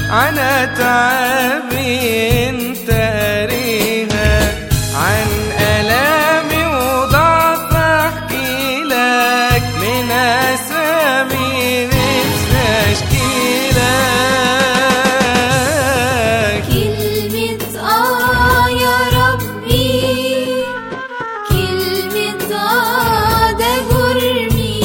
عن تعبي انت اريها عن الامي وضعف احكي لك من اسامي نفسي اشكي لك كلمة آه يا ربي كلمة آه ده جرمي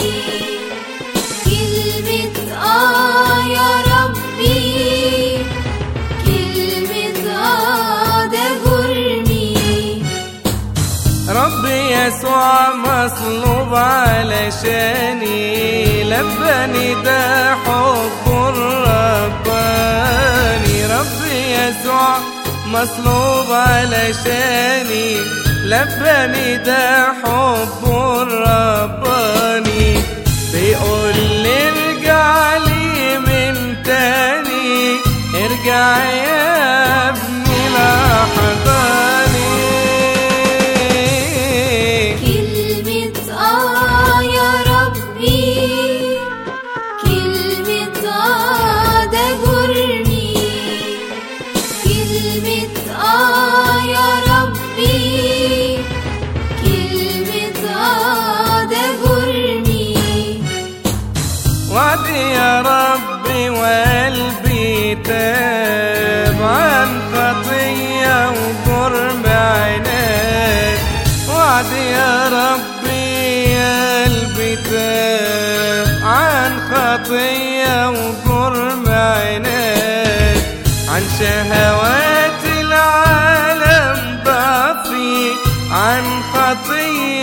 كلمة آه يا ربي كلمة آه ده جرمي ربي يسوع مصلوب علشاني لبني ده حب الرباني ربي يسوع مصلوب علشاني لبني ده حب الرباني بيقول لي ارجع لي من تاني ارجع يا ابني لحضاني كلمة آه يا ربي كلمة آه ده جرمي كلمة آه يا ربي كلمة آه ده جرمي وعدي يا ربي وقلبي تاب عن خطية وجرم عناد وعدي يا ربي يا قلبي تاب عن خطية وجرم عناد عن شهوات العالم ضعفي عن خطية